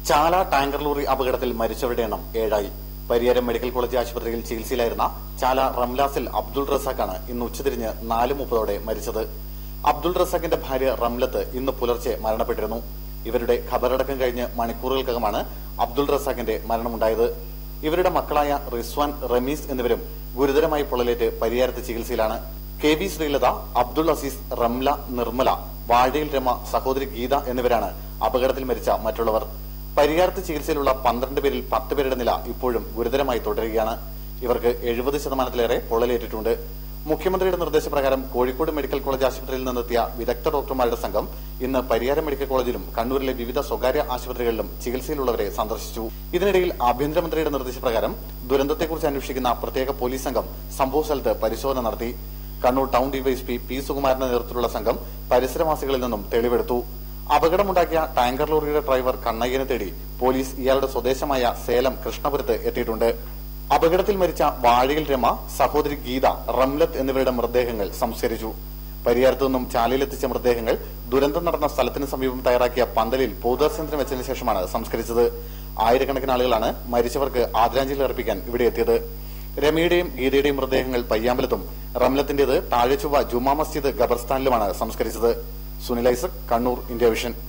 ചാല tanker lorry അപകടത്തിൽ മരിച്ചവരുടെ എണ്ണം ഏഴായി പരിയാരം മെഡിക്കൽ കോളേജ് ആശുപത്രിയിൽ ചികിത്സയിലായിരുന്ന ചാല റംലാസിൽ അബ്ദുൾ റസാഖാണ് ഇന്ന് ഉച്ചതിരിഞ്ഞ് നാല് മുപ്പതോടെ മരിച്ചത് അബ്ദുൾ റസാഖിന്റെ ഭാര്യ റംലത്ത് ഇന്ന് പുലർച്ചെ മരണപ്പെട്ടിരുന്നു ഇവരുടെ ഖബറടക്കം കഴിഞ്ഞ് മണിക്കൂറുകൾക്കകമാണ് അബ്ദുൾ റസാഖിന്റെ മരണമുണ്ടായത് ഇവരുടെ മക്കളായ റിസ്വാൻ റമീസ് എന്നിവരും ഗുരുതരമായി പൊള്ളലേറ്റ് പരിയാരത്ത് ചികിത്സയിലാണ് കെ വി ശ്രീലത അബ്ദുൾ അസീസ് റംല നിർമ്മല വാഴയിൽ രമ സഹോദരി ഗീത എന്നിവരാണ് അപകടത്തിൽ മരിച്ച മറ്റുള്ളവർ പരിഹാരത്ത് ചികിത്സയിലുള്ള പന്ത്രണ്ട് പേരിൽ പത്ത് പേരുടെ നില ഇപ്പോഴും ഗുരുതരമായി തുടരുകയാണ് ഇവർക്ക് എഴുപത് ശതമാനത്തിലേറെ പൊള്ളലേറ്റിട്ടുണ്ട് മുഖ്യമന്ത്രിയുടെ നിർദ്ദേശപ്രകാരം കോഴിക്കോട് മെഡിക്കൽ കോളേജ് ആശുപത്രിയിൽ നിന്നെത്തിയ വിദഗ്ധ ഡോക്ടർമാരുടെ സംഘം ഇന്ന് പരിയാരം മെഡിക്കൽ കോളേജിലും കണ്ണൂരിലെ വിവിധ സ്വകാര്യ ആശുപത്രികളിലും ചികിത്സയിലുള്ളവരെ സന്ദർശിച്ചു ഇതിനിടയിൽ ആഭ്യന്തരമന്ത്രിയുടെ നിർദ്ദേശപ്രകാരം ദുരന്തത്തെക്കുറിച്ച് അന്വേഷിക്കുന്ന പ്രത്യേക പോലീസ് സംഘം സംഭവ സ്ഥലത്ത് പരിശോധന നടത്തി കണ്ണൂർ ടൗൺ ഡിവൈഎസ്പി പി സുകുമാരന്റെ നേതൃത്വത്തിലുള്ള സംഘം പരിസരവാസികളിൽ നിന്നും തെളിവെടുത്തു അപകടമുണ്ടാക്കിയ ടാങ്കർ ലോറിയുടെ ഡ്രൈവർ കണ്ണയ്യനെ തേടി പോലീസ് ഇയാളുടെ സ്വദേശമായ സേലം കൃഷ്ണപുരത്ത് എത്തിയിട്ടുണ്ട് അപകടത്തിൽ മരിച്ച വാഴയിൽ രമ സഹോദരി ഗീത റംലത്ത് എന്നിവരുടെ മൃതദേഹങ്ങൾ സംസ്കരിച്ചു പരിയാരത്തു നിന്നും ചാലയിലെത്തിച്ച മൃതദേഹങ്ങൾ ദുരന്തം നടന്ന സ്ഥലത്തിന് സമീപം തയ്യാറാക്കിയ പന്തലിൽ പൊതുദർശനത്തിന് വെച്ചതിനു ശേഷമാണ് സംസ്കരിച്ചത് ആയിരക്കണക്കിന് ആളുകളാണ് മരിച്ചവർക്ക് ആദരാഞ്ജലി അർപ്പിക്കാൻ ഇവിടെ എത്തിയത് രമയുടെയും ഗീതയുടെയും മൃതദേഹങ്ങൾ പയ്യാമ്പലത്തും റംലത്തിന്റേത് താഴെച്ചുവ ജുമാ മസ്ജിദ് ഖബർസ്ഥാനിലുമാണ് സംസ്കരിച്ചത് Sunil Isaac Kannur India vision